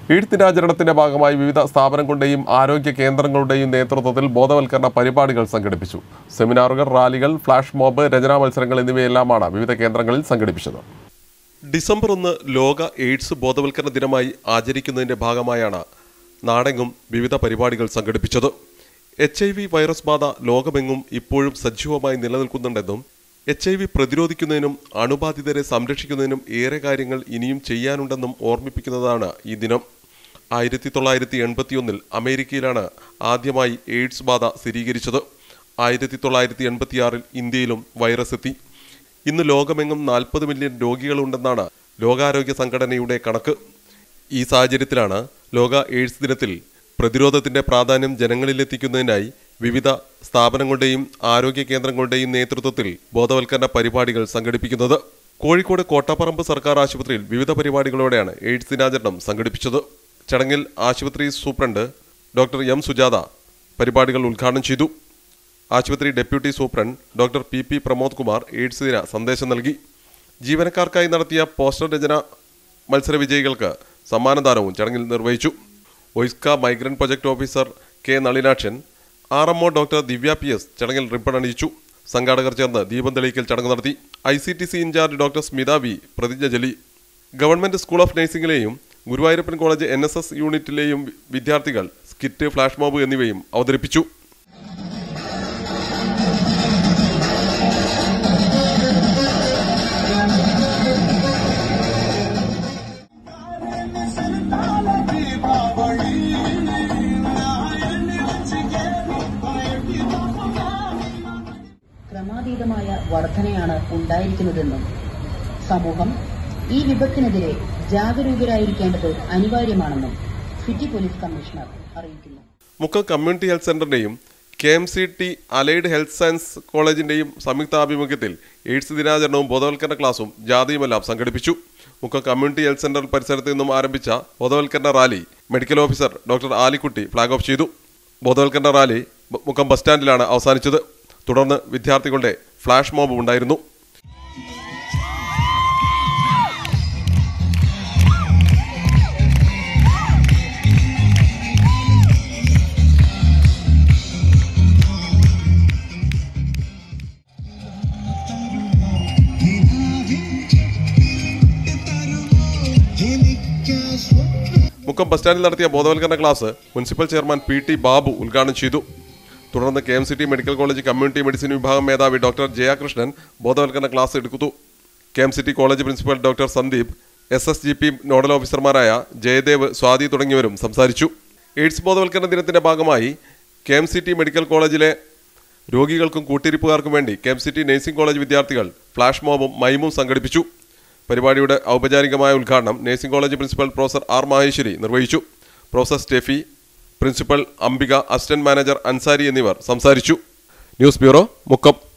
AIDS ദിനാചരണത്തിന്റെ ഭാഗമായി വിവിധ സ്ഥാപനങ്ങളുടെയും ആരോഗ്യ കേന്ദ്രങ്ങളുടെയും നേതൃത്വത്തിൽ ബോധവൽക്കരണ പരിപാടികൾ സംഘടിപ്പിച്ചു സെമിനാറുകൾ റാലികൾ ഫ്ലാഷ് മോബ് രചനാ മത്സരങ്ങൾ എന്നിവയെല്ലാമാണ് വിവിധ കേന്ദ്രങ്ങളിൽ സംഘടിപ്പിച്ചത് ഡിസംബർ ഒന്ന് ലോക എയ്ഡ്സ് ബോധവൽക്കരണ ദിനമായി ആചരിക്കുന്നതിന്റെ ഭാഗമായാണ് നാടെങ്ങും വിവിധ പരിപാടികൾ സംഘടിപ്പിച്ചത് എച്ച് ഐ വി വൈറസ് ബാധ ലോകമെങ്ങും ഇപ്പോഴും സജീവമായി നിലനിൽക്കുന്നുണ്ടെന്നും എച്ച് ഐ വി പ്രതിരോധിക്കുന്നതിനും അണുബാധിതരെ സംരക്ഷിക്കുന്നതിനും ഏറെ കാര്യങ്ങൾ ഇനിയും ചെയ്യാനുണ്ടെന്നും ഓർമ്മിപ്പിക്കുന്നതാണ് ഈ ദിനം ആയിരത്തി തൊള്ളായിരത്തി എൺപത്തിയൊന്നിൽ അമേരിക്കയിലാണ് ആദ്യമായി എയ്ഡ്സ് ബാധ സ്ഥിരീകരിച്ചത് ആയിരത്തി തൊള്ളായിരത്തി എൺപത്തിയാറിൽ ഇന്ത്യയിലും വൈറസ് എത്തി ഇന്ന് ലോകമെങ്ങും നാൽപ്പത് മില്യൺ രോഗികളുണ്ടെന്നാണ് ലോകാരോഗ്യ സംഘടനയുടെ കണക്ക് ഈ സാഹചര്യത്തിലാണ് ലോക എയ്ഡ്സ് ദിനത്തിൽ പ്രതിരോധത്തിന്റെ പ്രാധാന്യം ജനങ്ങളിലെത്തിക്കുന്നതിനായി വിവിധ സ്ഥാപനങ്ങളുടെയും ആരോഗ്യ കേന്ദ്രങ്ങളുടെയും നേതൃത്വത്തിൽ ബോധവൽക്കരണ പരിപാടികൾ സംഘടിപ്പിക്കുന്നത് കോഴിക്കോട് കോട്ടാപ്പറമ്പ് സർക്കാർ ആശുപത്രിയിൽ വിവിധ പരിപാടികളോടെയാണ് എയ്ഡ്സ് ദിനാചരണം സംഘടിപ്പിച്ചത് ചടങ്ങിൽ ആശുപത്രി സൂപ്രണ്ട് ഡോക്ടർ എം സുജാത പരിപാടികൾ ഉദ്ഘാടനം ചെയ്തു ആശുപത്രി deputy superintendent doctor P P Pramod Kumar AIDS ദിന സന്ദേശം നൽകി ജീവനക്കാർക്കായി നടത്തിയ പോസ്റ്റർ രചന മത്സര വിജയികൾക്ക് സമ്മാനദാനവും ചടങ്ങിൽ നിർവഹിച്ചു OISCA migrant project officer K Nalinakshan R M O doctor Divya P S ചടങ്ങിൽ റിബൺ അണിയിച്ചു സംഘാടകർ ചേർന്ന് ദീപം തെളിയിക്കൽ ചടങ്ങ് നടത്തി I C T C in charge doctor Smitha V പ്രതിജ്ഞ ചൊല്ലി ഗവൺമെന്റ് സ്കൂൾ ഓഫ് നഴ്സിംഗിലെയും Guruvayurappan college N S S യൂണിറ്റിലെയും വിദ്യാർത്ഥികൾ സ്കിറ്റ് ഫ്ലാഷ് മോബ് എന്നിവയും അവതരിപ്പിച്ചു ക്രമാതീതമായ വർധനയാണ് ഉണ്ടായിരിക്കുന്നതെന്നും സമൂഹം ഈ വിപത്തിനെതിരെ ജാഗരൂകരായിരിക്കേണ്ടത് അനിവാര്യമാണെന്നും സിറ്റി പോലീസ് കമ്മീഷണർ അറിയിക്കുന്നു മുക്കം കമ്മ്യൂണിറ്റി ഹെൽത്ത് സെന്ററിന്റെയും K M C T allied health science കോളേജിന്റെയും സംയുക്ത ആഭിമുഖ്യത്തിൽ എയ്ഡ്സ് ദിനാചരണവും ബോധവൽക്കരണ ക്ലാസും ജാതിയുമെല്ലാം സംഘടിപ്പിച്ചു മുക്കം കമ്മ്യൂണിറ്റി ഹെൽത്ത് സെന്റർ പരിസരത്ത് നിന്നും ആരംഭിച്ച ബോധവൽക്കരണ rally medical officer doctor Alikutty flag off ചെയ്തു ബോധവൽക്കരണ റാലി മു- മുക്കം ബസ് സ്റ്റാൻഡിലാണ് അവസാനിച്ചത് തുടർന്ന് വിദ്യാർത്ഥികളുടെ ഫ്ലാഷ് മോബ് ഉണ്ടായിരുന്നു മുക്കം ബസ് സ്റ്റാൻഡിൽ നടത്തിയ ബോധവൽക്കരണ class municipal chairman P T Babu ഉദ്ഘാടനം ചെയ്തു തുടർന്ന് K M C T medical college community medicine വിഭാഗം മേധാവി ഡോക്ടർ ജയകൃഷ്ണൻ ബോധവൽക്കരണ ക്ലാസ് എടുത്തു K M C T college principal doctor Sandeep S S G P nodal ഓഫീസർമാരായ ജയദേവ് സ്വാതി തുടങ്ങിയവരും സംസാരിച്ചു എയ്ഡ്സ് ബോധവൽക്കരണ ദിനത്തിന്റെ ഭാഗമായി K M C T medical കോളേജിലെ രോഗികൾക്കും കൂട്ടിരിപ്പുകാർക്കും വേണ്ടി K M C T nursing college വിദ്യാർത്ഥികൾ ഫ്ലാഷ് മോബും മൈമും സംഘടിപ്പിച്ചു പരിപാടിയുടെ ഔപചാരികമായ ഉദ്ഘാടനം nursing college principal professor R Maheshwari നിർവഹിച്ചു professor Steffi principal Ambika assistant manager Ansari എന്നിവർ സംസാരിച്ചു ന്യൂസ് ബ്യൂറോ മുക്കം